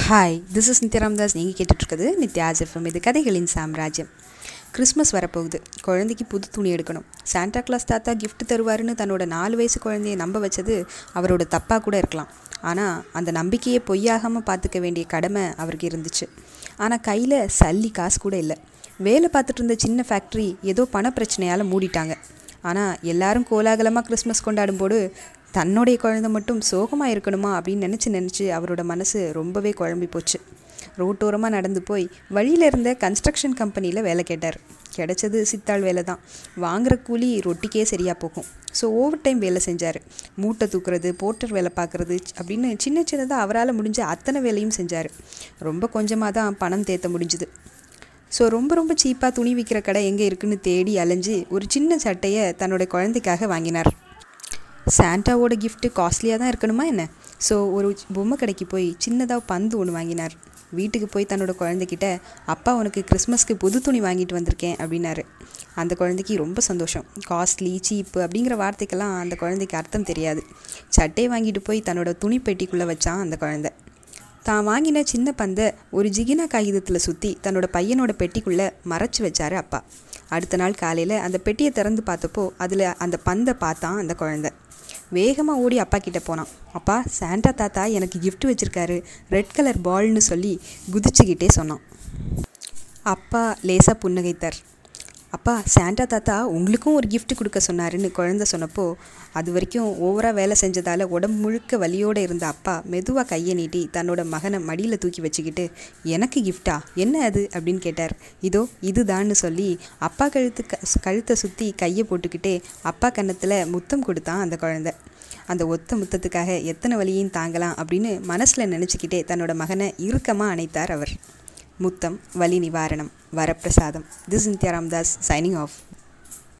hi this is Nithya Ramdas நீங்கள் கேட்டுட்ருக்குது Nithya FM இது கதைகளின் சாம்ராஜ்யம் கிறிஸ்மஸ் வரப்போகுது குழந்தைக்கு புது துணி எடுக்கணும் சாண்டா கிளாஸ் தாத்தா gift தருவாருன்னு தன்னோட நாலு வயசு குழந்தைய நம்ப வச்சது அவரோட தப்பாக கூட இருக்கலாம் ஆனால் அந்த நம்பிக்கையை பொய்யாகாமல் பார்த்துக்க வேண்டிய கடமை அவருக்கு இருந்துச்சு ஆனால் கையில் சல்லி காசு கூட இல்லை வேலை பார்த்துட்டு இருந்த சின்ன ஃபேக்ட்ரி ஏதோ பண பிரச்சனையால் மூடிட்டாங்க ஆனால் எல்லாரும் கோலாகலமாக கிறிஸ்மஸ் கொண்டாடும்போது தன்னுடைய குழந்தை மட்டும் சோகமாக இருக்கணுமா அப்படின்னு நினச்சி நினச்சி அவரோட மனசு ரொம்பவே குழம்பி போச்சு ரோட்டோரமாக நடந்து போய் வழியில் இருந்த கன்ஸ்ட்ரக்ஷன் கம்பெனியில் வேலை கேட்டார் கிடைச்சது சித்தாள் வேலை தான் வாங்குற கூலி ரொட்டிக்கே சரியாக போகும் ஸோ ஓவர் டைம் வேலை செஞ்சார் மூட்டை தூக்குறது போர்ட்டர் வேலை பார்க்குறது அப்படின்னு சின்ன சின்னதாக அவரால் முடிஞ்ச அத்தனை வேலையும் செஞ்சார் ரொம்ப கொஞ்சமாக தான் பணம் தேத்த முடிஞ்சுது ஸோ ரொம்ப ரொம்ப சீப்பாக துணி விற்கிற கடை எங்கே இருக்குன்னு தேடி அலைஞ்சு ஒரு சின்ன சட்டையை தன்னோட குழந்தைக்காக வாங்கினார் சாண்டாவோட gift காஸ்ட்லியாக தான் இருக்கணுமா என்ன ஸோ ஒரு பொம்மை கடைக்கு போய் சின்னதாக பந்து ஒன்று வாங்கினார் வீட்டுக்கு போய் தன்னோட குழந்தைகிட்ட அப்பா உனக்கு கிறிஸ்மஸ்க்கு புது துணி வாங்கிட்டு வந்திருக்கேன் அப்படின்னாரு அந்த குழந்தைக்கு ரொம்ப சந்தோஷம் காஸ்ட்லி சீப்பு அப்படிங்கிற வார்த்தைக்கெல்லாம் அந்த குழந்தைக்கு அர்த்தம் தெரியாது சட்டையை வாங்கிட்டு போய் தன்னோட துணி பெட்டிக்குள்ளே வச்சான் அந்த குழந்தை தான் வாங்கின சின்ன பந்தை ஒரு ஜிகினா காகிதத்தில் சுற்றி தன்னோட பையனோட பெட்டிக்குள்ளே மறைச்சி வச்சாரு அப்பா அடுத்த நாள் காலையில் அந்த பெட்டியை திறந்து பார்த்தப்போ அதில் அந்த பந்தை பார்த்தான் அந்த குழந்தை வேகமாக ஓடி அப்பா கிட்ட போனான் அப்பா சாண்டா தாத்தா எனக்கு gift வச்சுருக்காரு ரெட் கலர் பால்னு சொல்லி குதிச்சுக்கிட்டே சொன்னான் அப்பா லேசாக புன்னகைத்தார் அப்பா சாண்டா தாத்தா உங்களுக்கும் ஒரு gift கொடுக்க சொன்னாருன்னு குழந்தை சொன்னப்போ அது வரைக்கும் ஓவராக வேலை செஞ்சதால் உடம்பு முழுக்க வலியோடு இருந்த அப்பா மெதுவாக கையை நீட்டி தன்னோட மகனை மடியில் தூக்கி வச்சுக்கிட்டு எனக்கு கிஃப்டா என்ன அது அப்படின்னு கேட்டார் இதோ இதுதான்னு சொல்லி அப்பா கழுத்து க கழுத்தை சுற்றி கையை போட்டுக்கிட்டே அப்பா கன்னத்தில் முத்தம் கொடுத்தான் அந்த குழந்தை அந்த ஒத்த முத்தத்துக்காக எத்தனை வலியையும் தாங்கலாம் அப்படின்னு மனசில் நினச்சிக்கிட்டே தன்னோட மகனை இறுக்கமாக அணைத்தார் அவர் முத்தம் வலி நிவாரணம் வரப்பிரசாதம் this Nithya Ramdas signing of